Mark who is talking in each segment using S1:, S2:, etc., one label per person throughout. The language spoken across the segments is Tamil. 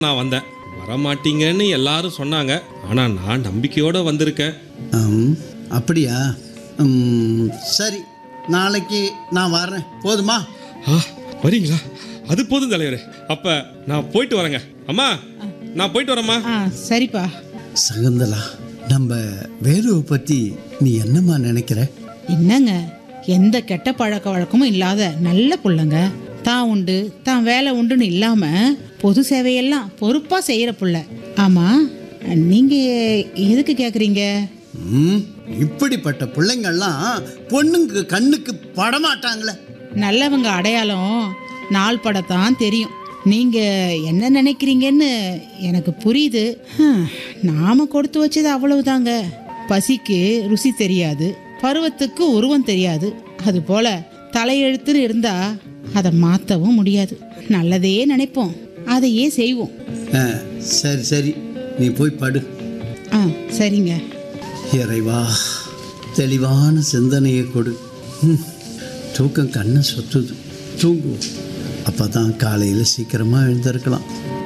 S1: நான் வந்தேன் வரமாட்டீங்கன்னு எல்லாரும் சொன்னாங்க ஆனா நான் நம்பிக்கையோட வந்திருக்கேன்
S2: ஆம், அப்படியா ம், சரி நாளைக்கு நான் வர்றேன் போதுமா
S1: ஆ வரீங்களா அது போதும் தலைவரே அப்ப நான் போயிட்டு வரேங்க அம்மா நான் போயிட்டு வரேம்மா
S3: ஆ சரிப்பா
S2: சகுந்தலா நம்ம வேலுவை பற்றி நீ என்னம்மா நினைக்கிற
S3: என்னங்க எந்த கெட்ட பழக்க வழக்கமும் இல்லாத நல்ல புள்ளங்க தான் உண்டு தான் வேலை உண்டுன்னு இல்லாம பொது சேவையெல்லாம் பொறுப்பா செய்யற புள்ள ஆமா நீங்க எதுக்கு கேக்குறீங்க
S2: ம், இப்படிப்பட்ட பிள்ளைங்கள்லாம் பொண்ணுங்க கண்ணுக்கு படமாட்டாங்களே
S3: நல்லவங்க அடையாளம் நாள் படத்தான் தெரியும் நீங்க என்ன நினைக்கிறீங்கன்னு எனக்கு புரியுது ஹம், நாம கொடுத்து வச்சது அவ்வளவுதாங்க பசிக்கு ருசி தெரியாது பருவத்துக்கு உருவம் தெரியாது அது போல தலையெழுத்துன்னு இருந்தா அதை மாற்றவும் முடியாது நல்லதையே நினைப்போம் அதையே செய்வோம்
S2: ஆ, சரி சரி நீ போய் படு
S3: ஆ சரிங்க
S2: இறைவா தெளிவான சிந்தனையை கொடு ம், தூக்கம் கண்ணை சொத்துது தூங்குவோம் அப்போ தான் காலையில் சீக்கிரமாக எழுந்திருக்கலாம்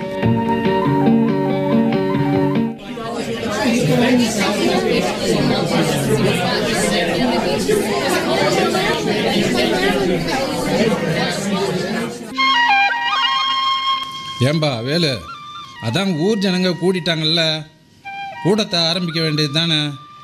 S4: ஏம்பா வேலு அதான் ஊர் ஜனங்க கூடிட்டாங்கல்ல கூட்டத்தை ஆரம்பிக்க வேண்டியது தானே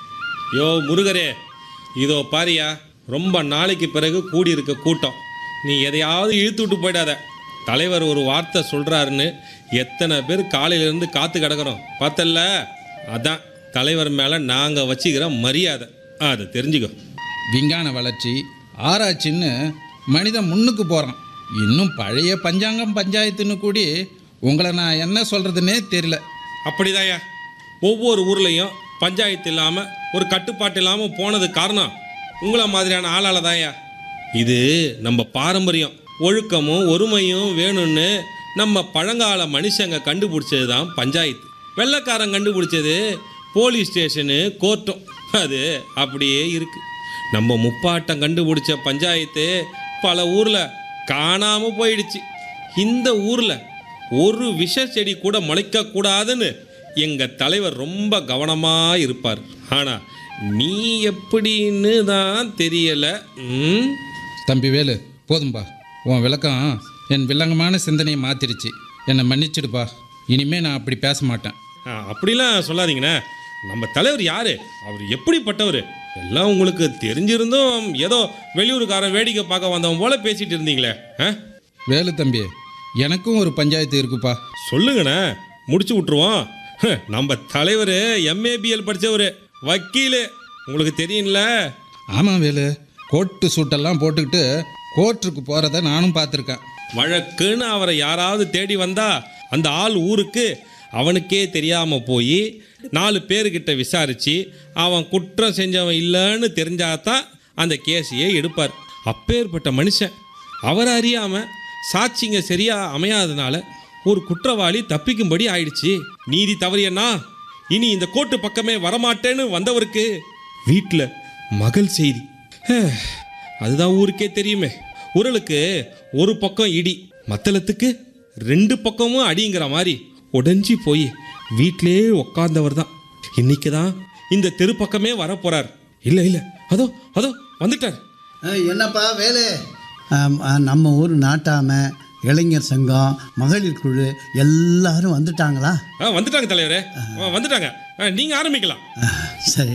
S1: யோ முருகரே இதோ பாரியா ரொம்ப நாளைக்கு பிறகு கூடியிருக்க கூட்டம் நீ எதையாவது இழுத்து விட்டு போயிடாத தலைவர் ஒரு வார்த்தை சொல்றாருன்னு எத்தனை பேர் காலையிலேருந்து காத்து கிடக்குறோம் பார்த்தல்ல அதான் தலைவர் மேலே நாங்கள் வச்சுக்கிற மரியாதை அதை தெரிஞ்சுக்கோ
S4: விஞ்ஞான வளர்ச்சி ஆராய்ச்சின்னு மனிதன் முன்னுக்கு போகிறான் இன்னும் பழைய பஞ்சாங்கம் பஞ்சாயத்துன்னு கூடி உங்களை நான் என்ன சொல்கிறதுனே தெரியல
S1: அப்படிதாயா ஒவ்வொரு ஊர்லேயும் பஞ்சாயத்து இல்லாமல் ஒரு கட்டுப்பாட்டு இல்லாமல் போனது காரணம் உங்களை மாதிரியான ஆளால தான்யா இது நம்ம பாரம்பரியம் ஒழுக்கமும் ஒருமையும் வேணும்னு நம்ம பழங்கால மனுஷங்க கண்டுபிடிச்சது தான் பஞ்சாயத்து வெள்ளைக்காரன் கண்டுபிடிச்சது போலீஸ் ஸ்டேஷனு கோர்ட்டும் அது அப்படியே இருக்கு நம்ம முப்பாட்டம் கண்டுபிடிச்ச பஞ்சாயத்து பல ஊரில் காணாமல் போயிடுச்சு இந்த ஊரில் ஒரு விஷ செடி கூட முளைக்க கூடாதுன்னு எங்க தலைவர் ரொம்ப கவனமா இருப்பார் ஆனா நீ எப்படின்னு தான் தெரியல ம்?
S4: தம்பி வேலு போதும்பா உன் விளக்கம் என் வில்லங்கமான சிந்தனையை மாத்திருச்சு என்னை மன்னிச்சிடுப்பா இனிமே நான் அப்படி பேச மாட்டேன்
S1: ஆ, அப்படிலாம் சொல்லாதீங்கண்ணே நம்ம தலைவர் யாரு அவர் எப்படிப்பட்டவர் எல்லாம் உங்களுக்கு தெரிஞ்சிருந்தும் ஏதோ வெளியூருக்காரன் வேடிக்கை பார்க்க வந்தவன் போல பேசிட்டு இருந்தீங்களே ஆ?
S4: வேலு தம்பி எனக்கும் ஒரு பஞ்சாயத்து இருக்குப்பா
S1: சொல்லுங்கண்ணே முடிச்சு விட்ருவோம் ஹ, நம்ம தலைவர் எம்ஏபிஎல் படித்தவர் வக்கீல் உங்களுக்கு தெரியும்ல
S4: ஆமாம் வேலு கோட்டு சூட்டெல்லாம் போட்டுக்கிட்டு கோர்ட்டுக்கு போகிறத நானும் பார்த்துருக்கேன்
S1: வழக்குன்னு அவரை யாராவது தேடி வந்தா அந்த ஆள் ஊருக்கு அவனுக்கே தெரியாம போய் நாலு பேர்கிட்ட விசாரிச்சு அவன் குற்றம் செஞ்சவன் இல்லைன்னு தெரிஞ்சாதான் அந்த கேஸையே எடுப்பார் அப்பேற்பட்ட மனுஷன் அவரை அறியாம சாட்சிங்க சரியா அமையாதனால ஒரு குற்றவாளி தப்பிக்கும்படி ஆயிடுச்சு நீதி தவறியன்னா இனி இந்த கோர்ட்டு பக்கமே வரமாட்டேன்னு வந்தவருக்கு வீட்டில் மகள் செய்தி ஹே, அதுதான் ஊருக்கே தெரியுமே உரலுக்கு ஒரு பக்கம் இடி மத்தளத்துக்கு ரெண்டு பக்கமும் அடிங்கிற மாதிரி உடைஞ்சி போய் வீட்டிலே உக்காந்தவர் தான் இன்னைக்கு தான் இந்த தெரு பக்கமே வரப்போறார் இல்லை இல்லை அதோ அதோ வந்துட்டார்
S2: அஹ், என்னப்பா வேலு ஆம், ஆ, நம்ம ஊர் நாட்டாம இளைஞர் சங்கம் மகளிர் குழு எல்லாரும் வந்துட்டாங்களா
S1: ஆ வந்துட்டாங்க தலைவரே ஆ, வந்துட்டாங்க ஆ, நீங்க ஆரம்பிக்கலாம்
S2: அஹ், சரி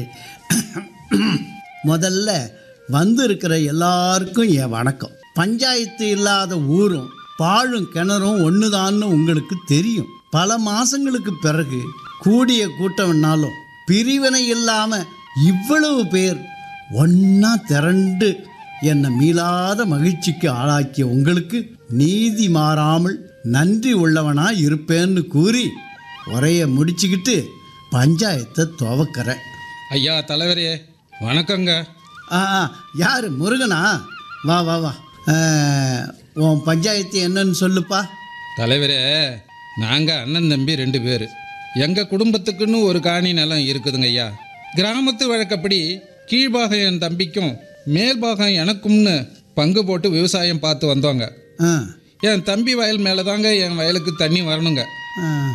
S2: முதல்ல வந்து இருக்கிற எல்லாருக்கும் என் வணக்கம் பஞ்சாயத்து இல்லாத ஊரும் பாழும் கிணறும் ஒண்ணுதான்னு உங்களுக்கு தெரியும் பல மாசங்களுக்கு பிறகு கூடிய கூட்டம்னாலும் பிரிவினை இல்லாம இவ்வளவு பேர் ஒண்ணா திரண்டு என்னை மீளாத மகிழ்ச்சிக்கு ஆளாக்கிய உங்களுக்கு நீதி மாறாமல் நன்றி உள்ளவனா இருப்பேன்னு கூறி உரைய முடிச்சுக்கிட்டு பஞ்சாயத்தை துவக்கிறேன்
S4: ஐயா தலைவரே வணக்கங்க
S2: ஆ ஆ, யாரு முருகனா வா வா வா ஆ, உன் பஞ்சாயத்து என்னன்னு சொல்லுப்பா
S4: தலைவரே நாங்கள் அண்ணன் தம்பி ரெண்டு பேர் எங்கள் குடும்பத்துக்குன்னு ஒரு காணி நிலம் இருக்குதுங்க ஐயா கிராமத்து வழக்கப்படி கீழ்பாகம் என் தம்பிக்கும் மேல்பாகம் எனக்கும்னு பங்கு போட்டு விவசாயம் பார்த்து வந்தோங்க
S2: ஆ
S4: என் தம்பி வயல் மேலே தாங்க என் வயலுக்கு தண்ணி வரணுங்க
S2: ஆ